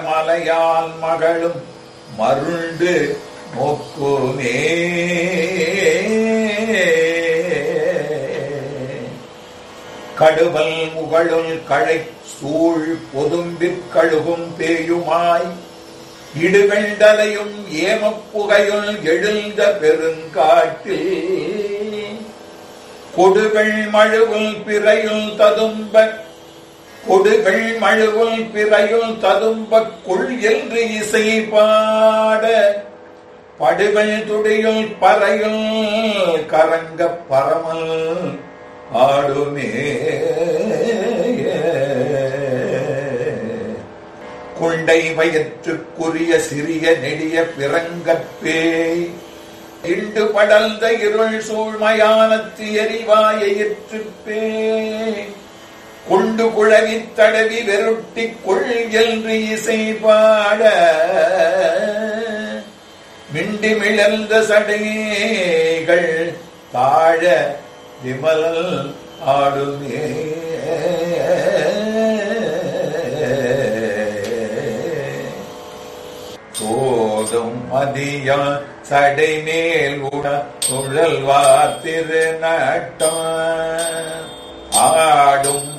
மலையால் மகளும் மருண்டு நோக்குமே கடுவல் முகழுள் களை சூழ் பொதும்பிற் கழுகும் பேயுமாய் இடுகண்டலையும் ஏமப்புகையுள் எழுந்த பெருங்காட்டில் கொடுகள் மழுவுல் பிறையுள் ததும்ப கொடுகள் மழுவுல் பிறையுள் ததும்ப கொள் என்று இசை பாட படுகள் துடியுள் பறையுள் கரங்க பரமல் ஆடுமே குண்டை வயிற்றுக்குரிய சிறிய நெடிய பிறங்கப்பேய் இண்டு படர்ந்த இருள் சூழ்மயானத்து எரிவாயிற்றுப்பே கொண்டு குழவித் தடவி வெருட்டி கொள் என்று இசை பாட மிண்டி மிளர்ந்த சடைகள் தாழ விமல் ஆடுமே சோதும் மதியா சடை மேல் உட சுழல்வார் திருநட்டம் ஆடும்